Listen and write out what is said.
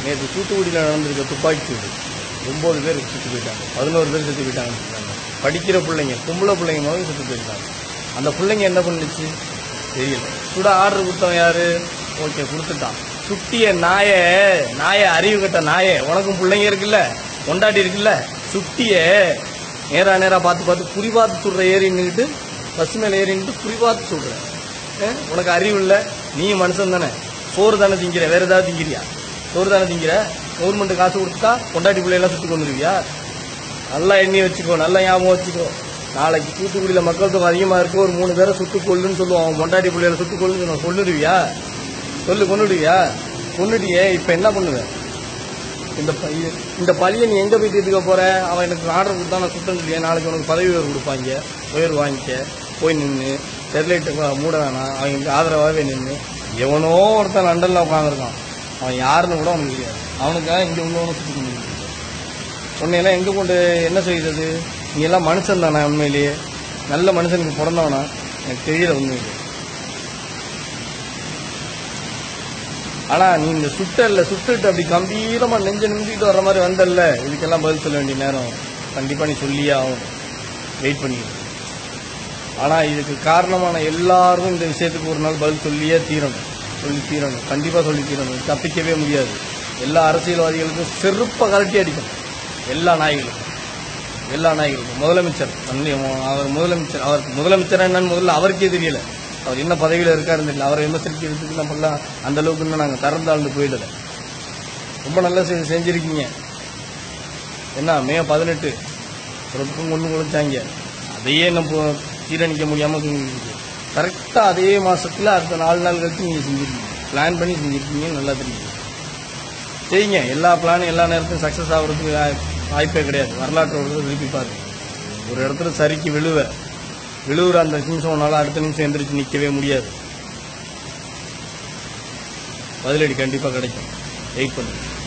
நேற்று தூத்துக்குடியில் நடந்திருக்க துப்பாக்கி சூடு ஒம்பது பேர் செத்து போயிட்டாங்க பதினோரு பேர் செத்து போயிட்டாங்கன்னு சொன்னாங்க படிக்கிற பிள்ளைங்க பொம்பளை பிள்ளைங்க முதல்ல செத்து போயிருக்காங்க அந்த பிள்ளைங்க என்ன பண்ணுச்சு தெரியல சுட ஆர்டர் கொடுத்தவன் யாரு ஓகே கொடுத்துட்டான் சுட்டிய நாய நாய அறிவு கட்ட நாய உனக்கும் பிள்ளைங்க இருக்குல்ல கொண்டாடி இருக்குல்ல சுட்டிய நேரா நேரா பார்த்து பார்த்து குறி பார்த்து சுடுற ஏறி நின்றுட்டு பஸ் மேல ஏறி நின்றுட்டு குறி பார்த்து சுடுற ஏ, உனக்கு அறிவு இல்ல நீ மனுஷன் தானே சோறு தானே திங்கிற வேற ஏதாவது திங்கிறியா சோறு தானே திங்கிற கவர்மெண்ட் காசு கொடுத்தா கொண்டாடி பிள்ளையெல்லாம் சுட்டு கொண்டுருவியா நல்லா எண்ணி வச்சுக்கோ நல்லா ஞாபகம் வச்சுக்கோ நாளைக்கு தூத்துக்குடியில மக்கள் தொகை அதிகமா இருக்கு ஒரு மூணு பேரை சுட்டு கொல்லுன்னு சொல்லுவோம் அவன் கொண்டாடி பிள்ளைகளை சுட்டு கொல்லுன்னு சொல்லுவான். கொன்னுடுவியா சொல்லு கொன்னுடுவியா கொன்னுட்டியே இப்ப என்ன பண்ணுவேன் இந்த ப- இது- இந்த பழியை நீ எங்க போய் தீர்த்துக்க போற அவன் எனக்கு ஆர்டர் கொடுத்தா நான் சுத்தம் இல்லையா நாளைக்கு உனக்கு பதவி உயர்வு கொடுப்பாங்க உயர்வு வாங்கிக்க போய் நின்று ஸ்டெர்லைட் மூட வேணாம் அவங்களுக்கு ஆதரவாகவே நின்று எவனோ ஒருத்தன் லண்டன்ல உட்காந்துருக்கான் அவன் யாருன்னு கூட அவனுக்கு தெரியாது அவனுக்காக இங்க உள்ளவனை சுத்தி கொண்டு இருக்கான். உன்னையெல்லாம் எங்க கொண்டு என்ன செய்தது நீ எல்லாம் மனுஷன் தானே உண்மையிலேயே நல்ல மனுஷனுக்கு பிறந்தவனா எனக்கு தெரியல உண்மையிலே ஆனா நீ இந்த சுட்டல்ல சுட்டுட்டு அப்படி கம்பீரமா நெஞ்ச நிமிட்டிட்டு வர்ற மாதிரி வந்தல்ல இதுக்கெல்லாம் பதில் சொல்ல வேண்டிய நேரம் கண்டிப்பா நீ சொல்லியே ஆகும் வெயிட் பண்ணி ஆனா இதுக்கு காரணமான எல்லாரும் இந்த விஷயத்துக்கு ஒரு நாள் பதில் சொல்லியே தீரணும் சொல்லி தீரணும் கண்டிப்பா சொல்லி தீரணும் தப்பிக்கவே முடியாது எல்லா அரசியல்வாதிகளுக்கும் செருப்ப கரட்டி அடிக்கணும் எல்லா நாய்களுக்கும் எல்லா நாய்களுக்கும் முதலமைச்சர் அன்னி- அவர் முதலமைச்சர் அவர் முதலமைச்சர் என்னன்னு முதல்ல அவருக்கே தெரியல அவர் என்ன பதவியில இருக்காருன்னு தெரியல அவரை விமர்சிக்கிறதுக்கு நம்மளாம் அந்த அளவுக்கு இன்னும் நாங்கள் திறந்தாழ்ந்து போயிடல ரொம்ப நல்லா செ- செஞ்சிருக்கீங்க என்ன மே பதினெட்டு ரொக்கம் கொண்டு குளிச்சாங்க அதையே நம்ம சீரணிக்க முடியாம கரெக்டா அதே மாசத்துல அடுத்த நாலு நாள் கழிச்சு நீங்க செஞ்சிருக்கீங்க பிளான் பண்ணி செஞ்சிருக்கீங்க நல்லா தெரியும் செய்யுங்க எல்லா பிளானும் எல்லா நேரத்தையும் சக்சஸ் ஆகுறதுக்கு வாய்- வாய்ப்பே கிடையாது வரலாற்று ஒரு தடவை திருப்பி பாருங்க ஒரு இடத்துல சரிக்கு விழுவ விழுவுற அந்த நிமிஷம் உன்னால அடுத்த நிமிஷம் எந்திரிச்சு நிக்கவே முடியாது பதிலடி கண்டிப்பா கிடைக்கும் வெயிட் பண்ணுங்க